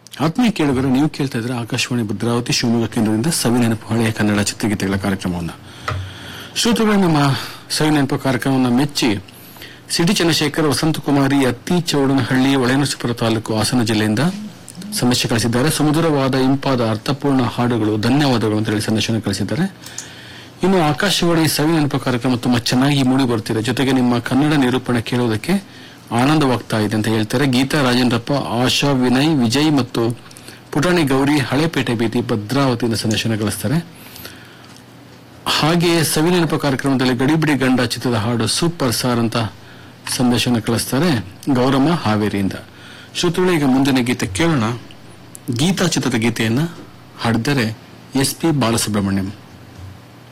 ಆತ್ಮೀಯ ಕೇಳುಗರು ನೀವು ಕೇಳ್ತಾ ಇದ್ರೆ ಆಕಾಶವಾಣಿ ಭದ್ರಾವತಿ ಶಿವಮೊಗ್ಗ ಕೇಂದ್ರದಿಂದ ಸವಿನೆನಪು ಹಳೆಯ ಕನ್ನಡ ಚಿತ್ರಗೀತೆಗಳ ಕಾರ್ಯಕ್ರಮವನ್ನು ಶ್ರೋತೃಗಳು ನಮ್ಮ ಸವಿನೆನಪು ಕಾರ್ಯಕ್ರಮವನ್ನು ಮೆಚ್ಚಿ ಸಿಟಿ ಚಂದ್ರಶೇಖರ್ ವಸಂತಕುಮಾರಿ ಅತ್ತಿ ಚೌಡನಹಳ್ಳಿ ಒಳನರಸೀಪುರ ತಾಲೂಕು ಹಾಸನ ಜಿಲ್ಲೆಯಿಂದ ಸಂದೇಶ ಕಳಿಸಿದ್ದಾರೆ ಸುಮಧುರವಾದ ಇಂಪಾದ ಅರ್ಥಪೂರ್ಣ ಹಾಡುಗಳು ಧನ್ಯವಾದಗಳು ಅಂತ ಹೇಳಿ ಸಂದೇಶವನ್ನು ಕಳಿಸಿದ್ದಾರೆ ಇನ್ನು ಆಕಾಶವಾಣಿ ಸವಿನೆನಪು ಕಾರ್ಯಕ್ರಮ ತುಂಬಾ ಚೆನ್ನಾಗಿ ಮೂಡಿ ಬರ್ತಿದೆ ಜೊತೆಗೆ ನಿಮ್ಮ ಕನ್ನಡ ನಿರೂಪಣೆ ಕೇಳುವುದಕ್ಕೆ ಆನಂದವಾಗ್ತಾ ಇದೆ ಅಂತ ಹೇಳ್ತಾರೆ ಗೀತಾ ರಾಜೇಂದ್ರಪ್ಪ ಆಶಾ ವಿನಯ್ ವಿಜಯ್ ಮತ್ತು ಪುಟಾಣಿ ಗೌರಿ ಹಳೆಪೇಟೆ ಬೀದಿ ಭದ್ರಾವತಿಯಿಂದ ಸಂದೇಶನ ಕಳಿಸ್ತಾರೆ ಹಾಗೆಯೇ ಸವಿನೆನಪು ಕಾರ್ಯಕ್ರಮದಲ್ಲಿ ಗಡಿಬಿಡಿ ಗಂಡ ಚಿತ್ರದ ಹಾಡು ಸೂಪರ್ ಸಾರ್ ಅಂತ ಸಂದೇಶನ ಕಳಿಸ್ತಾರೆ ಗೌರಮ್ಮ ಹಾವೇರಿಯಿಂದ ಶ್ರೋತೃಗಳು ಈಗ ಮುಂದಿನ ಗೀತೆ ಕೇಳೋಣ ಗೀತಾ ಚಿತ್ರದ ಗೀತೆಯನ್ನ ಹಾಡಿದ್ದಾರೆ ಎಸ್ ಪಿ ಬಾಲಸುಬ್ರಹ್ಮಣ್ಯಂ